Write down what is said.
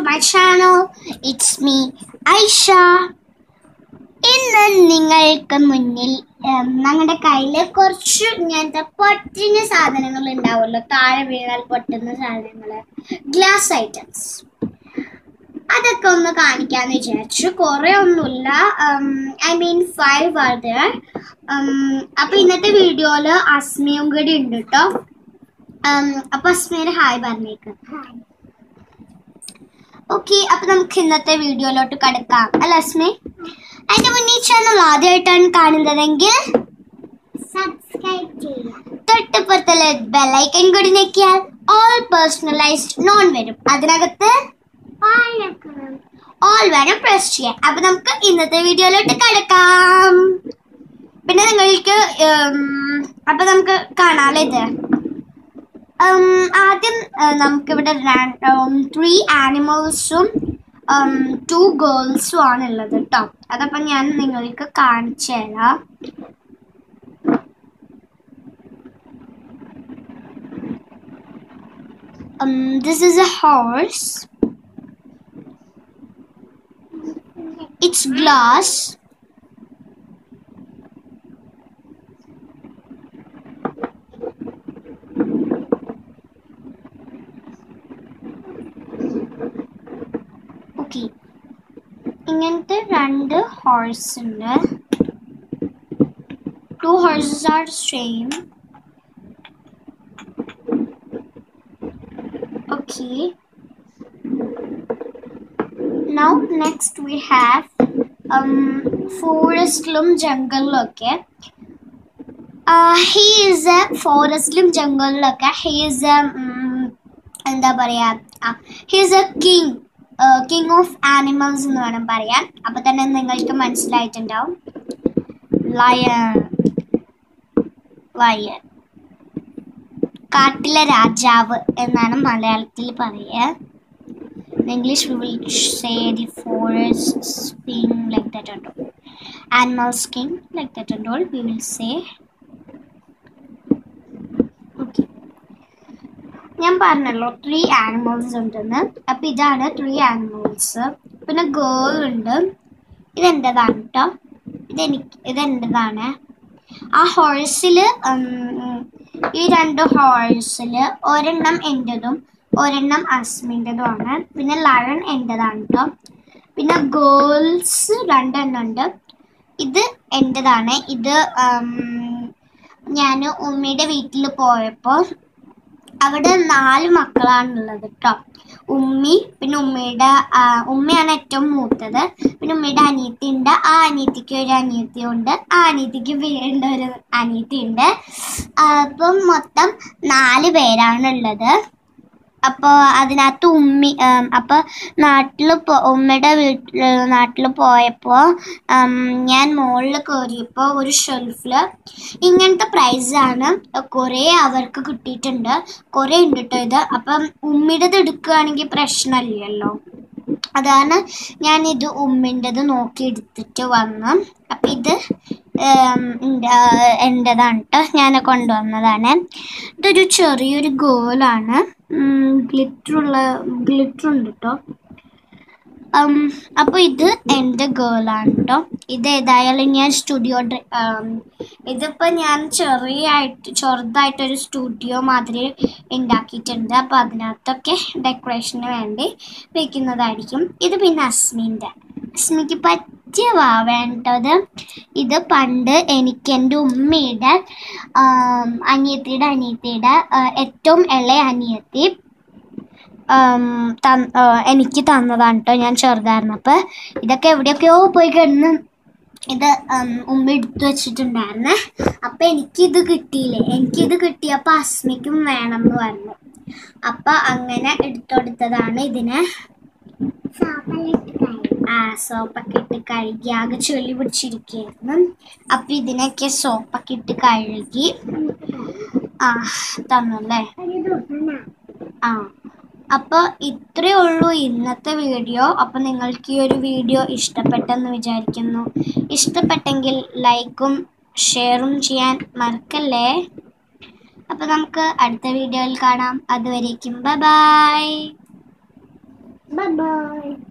my channel. It's me, Aisha. ഇന്ന് നിങ്ങൾക്ക് മുന്നിൽ ഞങ്ങളുടെ കയ്യിൽ കുറച്ച് ഇങ്ങനത്തെ പൊട്ടിന് സാധനങ്ങൾ ഉണ്ടാവുമല്ലോ താഴെ വീണാൽ പൊട്ടുന്ന സാധനങ്ങൾ ഗ്ലാസ് ഐറ്റംസ് അതൊക്കെ ഒന്ന് കാണിക്കാന്ന് വിചാരിച്ചു കുറെ ഒന്നുമില്ല I mean five are there അപ്പൊ ഇന്നത്തെ വീഡിയോയില് അസ്മിയും കൂടി ഉണ്ട് കേട്ടോ അപ്പൊ അസ്മിയുടെ ഹായ് പറഞ്ഞേക്ക് ഓക്കെ അപ്പൊ നമുക്ക് ഇന്നത്തെ വീഡിയോയിലോട്ട് കടക്കാം അല്ല അസ്മി അതിന്റെ മുന്നേ ഈ ചാനൽ ആദ്യമായിട്ടാണ് കാണുന്നതെങ്കിൽ സബ്സ്ക്രൈബ് ചെയ്യുക തൊട്ടുപുറത്തുള്ള ബെല്ലൈക്കൺ കൂടി ഞെക്കിയാൽ ഓൾ പേഴ്സണലൈസ്ഡ് നോൺ വരും അതിനകത്ത് പാലക്കണം ഓൾ വേണം പ്രസ് ചെയ്യാൻ അപ്പൊ നമുക്ക് ഇന്നത്തെ വീഡിയോയിലോട്ട് കിടക്കാം പിന്നെ നിങ്ങൾക്ക് ഉം, അപ്പൊ നമുക്ക് കാണാലോ ഇത് ഉം, ആദ്യം നമുക്കിവിടെ ത്രീ ആനിമൽസും ടു ഗേൾസും ആണ് ഉള്ളത് കേട്ടോ അതപ്പം ഞാൻ നിങ്ങൾക്ക് കാണിച്ചു തരാം Um, this is a horse. It's glass. Okay ഇങ്ങനത്തെ രണ്ട് ഹോഴ്സ് ഉണ്ട് two horses are same okay now next we have um ഫോറസ്റ്റിലും ജംഗലിലൊക്കെ ഹീ ഈസ് എ ഫോറസ്റ്റിലും ജംഗലിലൊക്കെ ഹീ ഈസ് എ എന്താ പറയാ he is a king king of animals എന്ന് വേണം പറയാൻ അപ്പൊ തന്നെ നിങ്ങൾക്ക് മനസ്സിലായിട്ടുണ്ടാവും ലയൺ ലയൺ കാട്ടിലെ രാജാവ് എന്നാണ് മലയാളത്തിൽ പറയുക In English, we will say the forest king like that and all. Animals king like that and all. We will say. Okay. ഞാൻ പറഞ്ഞല്ലോ ത്രീ ആനിമൽസ് ഉണ്ടെന്ന് അപ്പൊ ഇതാണ് ത്രീ ആനിമൽസ് പിന്നെ ഗേൾ ഉണ്ട് ഇതെൻ്റെതാണ് കേട്ടോ ഇതെനിക്ക് ഇതെൻ്റെതാണ് ആ ഹോഴ്സിൽ ഈ രണ്ട് ഹോഴ്സിൽ ഒരെണ്ണം എൻ്റെതും ഒരെണ്ണം അസ്മിൻ്റെതുമാണ് പിന്നെ ലയൺ എൻ്റെതാണ് കേട്ടോ പിന്നെ ഗേൾസ് രണ്ടെണ്ണം ഉണ്ട് ഇത് എൻ്റെതാണ് ഇത് ഞാൻ ഉമ്മയുടെ വീട്ടിൽ പോയപ്പോൾ അവിടെ നാല് മക്കളാണുള്ളത് കേട്ടോ ഉമ്മി പിന്നെ ഉമ്മയുടെ ആ, ഉമ്മയാണ് ഏറ്റവും മൂത്തത് പിന്നെ ഉമ്മയുടെ അനിയത്തി ഉണ്ട് ആ അനിയത്തിക്ക് ഒരു അനിയത്തി ഉണ്ട് ആ അനിയത്തിക്ക് വീണ്ടും ഒരു അനിയത്തി ഉണ്ട് അപ്പം മൊത്തം നാല് പേരാണുള്ളത് അപ്പോൾ അതിനകത്ത് ഉമ്മി ഉം, അപ്പോൾ നാട്ടിൽ പോ ഉമ്മയുടെ വീട്ടിൽ നാട്ടിൽ പോയപ്പോൾ ഞാൻ മുകളിൽ കയറിയപ്പോൾ ഒരു ഷെൽഫിൽ ഇങ്ങനത്തെ പ്രൈസാണ് കുറേ അവർക്ക് കിട്ടിയിട്ടുണ്ട് കുറേ ഉണ്ട് കേട്ടോ ഇത് അപ്പം ഉമ്മിയുടേത് എടുക്കുകയാണെങ്കിൽ പ്രശ്നമില്ലല്ലോ അതാണ് ഞാൻ ഇത് ഉമ്മിൻ്റെത് നോക്കി എടുത്തിട്ട് വന്നു അപ്പം ഇത് ഉം, എൻ്റെ എൻ്റെതാണ് കേട്ടോ ഞാൻ കൊണ്ടുവന്നതാണ് ഇതൊരു ചെറിയൊരു ഗോലാണ് ഗ്ലിറ്ററുള്ള ഗ്ലിറ്റർ ഉണ്ട് കേട്ടോ അപ്പോൾ ഇത് എൻ്റെ ഗേളാണ് കേട്ടോ ഇത് ഏതായാലും ഞാൻ സ്റ്റുഡിയോ ഇതിപ്പോൾ ഞാൻ ചെറിയായിട്ട് ചെറുതായിട്ടൊരു സ്റ്റുഡിയോ മാതിരി ഉണ്ടാക്കിയിട്ടുണ്ട് അപ്പോൾ അതിനകത്തൊക്കെ ഡെക്കറേഷന് വേണ്ടി വെക്കുന്നതായിരിക്കും ഇത് പിന്നെ അസ്മിൻ്റെ അസ്മിക്ക് പറ്റിയ വാവേണ്ടത് ഇത് പണ്ട് എനിക്ക് എൻ്റെ ഉമ്മയുടെ ആം, അനിയത്തിയുടെ അനിയത്തിയുടെ ആ, ഏറ്റവും ഇളയ അനിയത്തി ആം, തന്ന- ആ, എനിക്ക് തന്നതാണ് കേട്ടോ ഞാൻ ചെറുതായിരുന്നപ്പോൾ ഇതൊക്കെ എവിടെയൊക്കെയോ പോയി കിടന്ന് ഇത് ഉം, ഉമ്മ എടുത്തു വെച്ചിട്ടുണ്ടായിരുന്നേ അപ്പം എനിക്കിത് കിട്ടിയില്ലേ എനിക്കിത് കിട്ടിയപ്പോൾ അസ്മിക്കും വേണം എന്ന് പറഞ്ഞു അപ്പം അങ്ങനെ എടുത്തെടുത്തതാണ് ഇതിനെ സോപ്പലിട്ട് കഴിയും ആ സോപ്പൊക്കെ ഇട്ട് കഴുകി ആകെ ചൊല്ലി പിടിച്ചിരിക്കുകയായിരുന്നു അപ്പം ഇതിനൊക്കെ സോപ്പൊക്കെ ഇട്ട് കഴുകി ആ തന്നല്ലേ ഒരു ദുഃഖന ആ അപ്പോൾ ഇത്രയേ ഉള്ളൂ ഇന്നത്തെ വീഡിയോ അപ്പോൾ നിങ്ങൾക്ക് ഈ ഒരു വീഡിയോ ഇഷ്ടപ്പെട്ടെന്ന് വിചാരിക്കുന്നു ഇഷ്ടപ്പെട്ടെങ്കിൽ ലൈക്കും ഷെയറും ചെയ്യാൻ മറക്കല്ലേ അപ്പോൾ നമുക്ക് അടുത്ത വീഡിയോയിൽ കാണാം അതുവരേക്കും ബൈ ബൈ ബൈ ബൈ